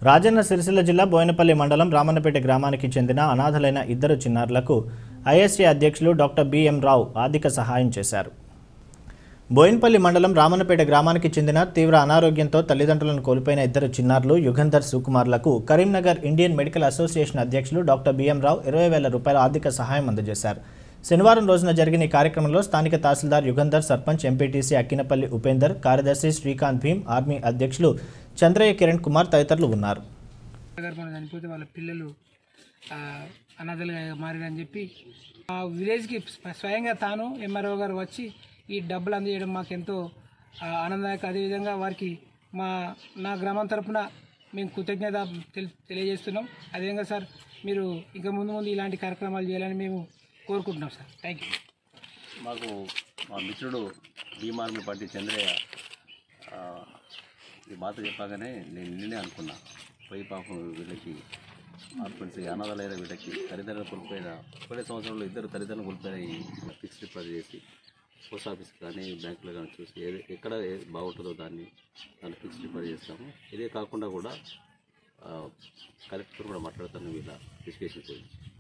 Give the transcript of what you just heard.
రాజన్న సిరిసిల్ల జిల్లా బోయినపల్లి మండలం రామన్నపేట గ్రామానికి చెందిన అనాథలైన ఇద్దరు చిన్నారులకు ఐఎస్టీ అధ్యక్షులు డాక్టర్ బిఎం రావు ఆర్థిక సహాయం చేశారు బోయిన్పల్లి మండలం రామన్నపేట గ్రామానికి చెందిన తీవ్ర అనారోగ్యంతో తల్లిదండ్రులను కోల్పోయిన ఇద్దరు చిన్నారులు యుగంధర్ సుకుమార్లకు కరీంనగర్ ఇండియన్ మెడికల్ అసోసియేషన్ అధ్యక్షులు డాక్టర్ బిఎం రావు ఇరవై వేల రూపాయల ఆర్థిక సహాయం అందజేశారు శనివారం రోజున జరిగిన ఈ కార్యక్రమంలో స్థానిక తహసీల్దార్ యుగంధర్ సర్పంచ్ ఎంపీటీసీ అక్కినపల్లి ఉపేందర్ కార్యదర్శి శ్రీకాంత్ భీమ్ ఆర్మీ అధ్యక్షులు చంద్రయ్య కిరణ్ కుమార్ తదితరులు ఉన్నారు గర్భం చనిపోతే వాళ్ళ పిల్లలు ఆ, అనాథలుగా మారిరని చెప్పి ఆ విలేజ్కి స్వ- స్వయంగా తాను ఎంఆర్ఓ గారు వచ్చి ఈ డబ్బులు అందజేయడం మాకు ఎంతో ఆ, ఆనందదాయక అదేవిధంగా వారికి మా నా గ్రామం తరపున మేము కృతజ్ఞత తెలి- తెలియజేస్తున్నాం అదేవిధంగా సార్ మీరు ఇంకా ముందు ముందు ఇలాంటి కార్యక్రమాలు చేయాలని మేము కోరుకుంటున్నాం సార్ థ్యాంక్ యూ మాకు మా మిత్రుడు భీమార్మి పార్టీ చంద్రయ్య ఆ, ఈ బాధ చెప్పగానే నేను నిన్నే అనుకున్నా పోయి పాపం వీళ్ళకి ఆర్ఫన్స్ అనాథలైన వీళ్ళకి తల్లిదండ్రులు కోల్పోయిన ఒకటే సంవత్సరంలో ఇద్దరు తల్లిదండ్రులు కోల్పోయిన ఈ ఫిక్స్డ్ డిపాజిట్ చేసి పోస్ట్ ఆఫీస్ కానీ బ్యాంకులో కానీ చూసి ఏది ఎక్కడ ఏది బాగుంటుందో దాన్ని దాన్ని ఫిక్స్డ్ డిపాజిట్ చేస్తాము ఇదే కాకుండా కూడా కలెక్టర్ కూడా మాట్లాడతాను వీళ్ళ ఎడ్యుకేషన్ గురించి